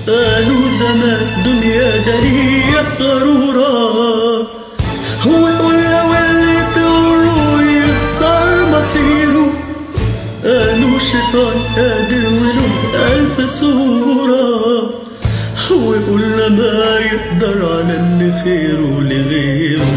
قالوا زمان دنيا دنيا غرورة هو القلة واللي تقوله يخسر مصيره قالوا شيطان قادر وله ألف صورة هو قلنا ما يقدر على اللي خيره لغيره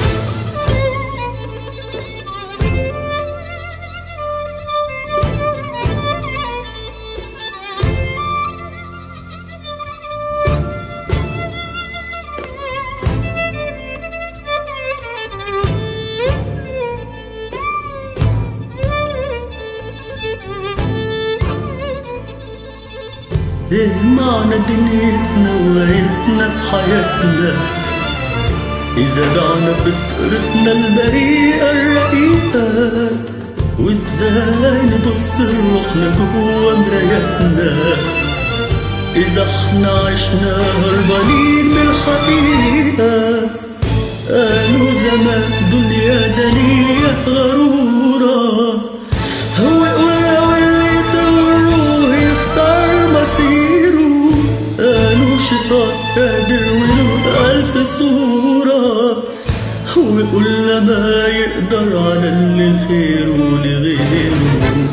ايه معنى دنيتنا وغايتنا بحياتنا إذا دعنا فطرتنا البريئة الرقيقة وإزاي نبص لروحنا جوا مرايتنا إذا احنا عشنا هربانين من الحقيقة قالوا زمان دنيا دنيا غرورة هو يقولها واللي تقوله يختار مصيره قالوا شيطان قادر وله ألف صورة هو يقول ما يقدر على اللي خيره لغيره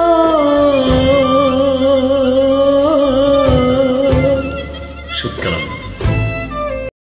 آه شو الكلام